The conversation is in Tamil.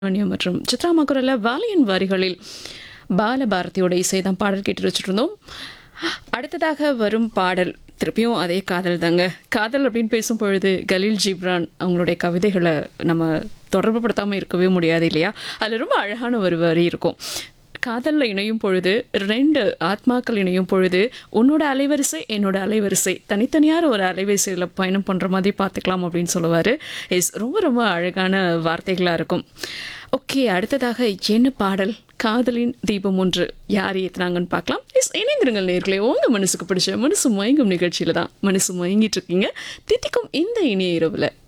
சுப்பிரமணியம் மற்றும் சித்ரா மகுரல்ல வாலியன் வரிகளில் பாலபாரதியோட இசை தான் பாடல் கேட்டு வச்சுட்டு இருந்தோம் அடுத்ததாக வரும் பாடல் திருப்பியும் அதே காதல் தாங்க காதல் அப்படின்னு பேசும் பொழுது கலீல் ஜிப்ரான் அவங்களுடைய கவிதைகளை நம்ம தொடர்புபடுத்தாமல் இருக்கவே முடியாது இல்லையா அதில் ரொம்ப அழகான ஒரு வரி இருக்கும் காதலில் இணையும் பொழுது ரெண்டு ஆத்மாக்கள் இணையும் பொழுது உன்னோட அலைவரிசை என்னோட அலைவரிசை தனித்தனியார் ஒரு அலைவரிசையில் பயணம் பண்ணுற மாதிரி பார்த்துக்கலாம் அப்படின்னு சொல்லுவார் இஸ் ரொம்ப ரொம்ப அழகான வார்த்தைகளாக இருக்கும் ஓகே அடுத்ததாக என்ன பாடல் காதலின் தீபம் ஒன்று யார் ஏற்றுனாங்கன்னு பார்க்கலாம் இஸ் இணைந்திருங்கள் நேர்களே உங்கள் மனசுக்கு பிடிச்ச மனசு மயங்கும் நிகழ்ச்சியில் தான் மனசு மயங்கிட்டு இருக்கீங்க தித்திக்கும் இந்த இனிய இரவில்